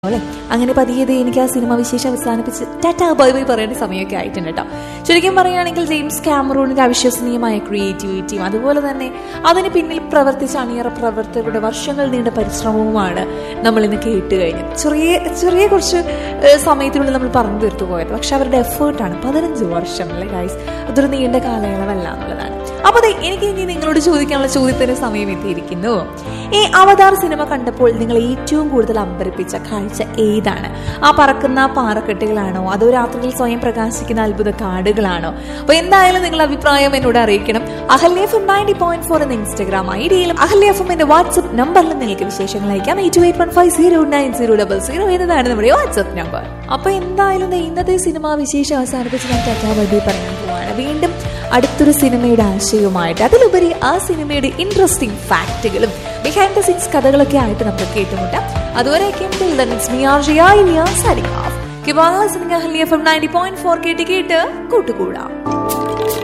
അല്ലെ അങ്ങനെ പതിയത് എനിക്ക് ആ സിനിമ വിശേഷം അവസാനിപ്പിച്ച് ടാറ്റാ ബൈ ബൈ പറയേണ്ട സമയമൊക്കെ ആയിട്ടുണ്ട് കേട്ടോ ശരിക്കും പറയുകയാണെങ്കിൽ ജെയിംസ് ക്യാമറൂണിന്റെ അവിശ്വസനീയമായ ക്രിയേറ്റിവിറ്റിയും അതുപോലെ തന്നെ അതിന് പിന്നിൽ പ്രവർത്തിച്ച അണിയറ പ്രവർത്തകരുടെ വർഷങ്ങൾ നീണ്ട പരിശ്രമവുമാണ് നമ്മൾ ഇന്ന് കേട്ട് കഴിഞ്ഞത് ചെറിയ ചെറിയ കുറച്ച് ഏഹ്, സമയത്തിനുള്ളിൽ നമ്മൾ പറഞ്ഞു തീർത്തു പോയത് പക്ഷെ അവരുടെ എഫേർട്ടാണ് പതിനഞ്ച് വർഷം അല്ലേ ഗൈസ് അതൊരു നീണ്ട കാലയളവല്ല എന്നുള്ളതാണ് അപ്പൊ ദേ എനിക്ക് ഇനി നിങ്ങളോട് ചോദിക്കാനുള്ള ചോദ്യത്തിന് സമയം എത്തിയിരിക്കുന്നു ഈ അവതാർ സിനിമ കണ്ടപ്പോൾ നിങ്ങൾ ഏറ്റവും കൂടുതൽ അമ്പരപ്പിച്ച കാഴ്ച ഏതാണ് ആ പറക്കുന്ന പാറക്കെട്ടുകളാണോ അതോ രാത്രിയിൽ സ്വയം പ്രകാശിക്കുന്ന അത്ഭുത കാടുകളാണോ അപ്പൊ എന്തായാലും നിങ്ങളുടെ അഭിപ്രായം എന്നോട് അറിയിക്കണം Ahalya F ninety point four എന്ന ഇൻസ്റ്റാഗ്രാം ഐ ഡിയിലും അഹല്യ എഫ് എന്റെ വാട്സ്ആപ്പ് നമ്പറിലും നിങ്ങൾക്ക് വിശേഷങ്ങൾ അയക്കാം eight two eight one five zero nine zero double zero എന്നതാണ് നമ്മുടെ വാട്സ്ആപ്പ് നമ്പർ അപ്പൊ എന്തായാലും ദേ ഇന്നത്തെ സിനിമ വിശേഷം അവസാനിപ്പിച്ച് ഞാൻ ടാറ്റാ ബൈ പറയാൻ പോവാണ് വീണ്ടും അടുത്തൊരു സിനിമയുടെ ആശയവുമായിട്ട് അതിലുപരി ആ സിനിമയുടെ ഇൻട്രസ്റ്റിംഗ് ഫാക്റ്റുകളും ബിഹൈൻഡ് ദ സീൻസ് കഥകളൊക്കെ ആയിട്ട് നമുക്ക് കേട്ടുമുട്ടാം അതുവരെയൊക്കെ കേട്ട് കേട്ട് കൂട്ടുകൂടാം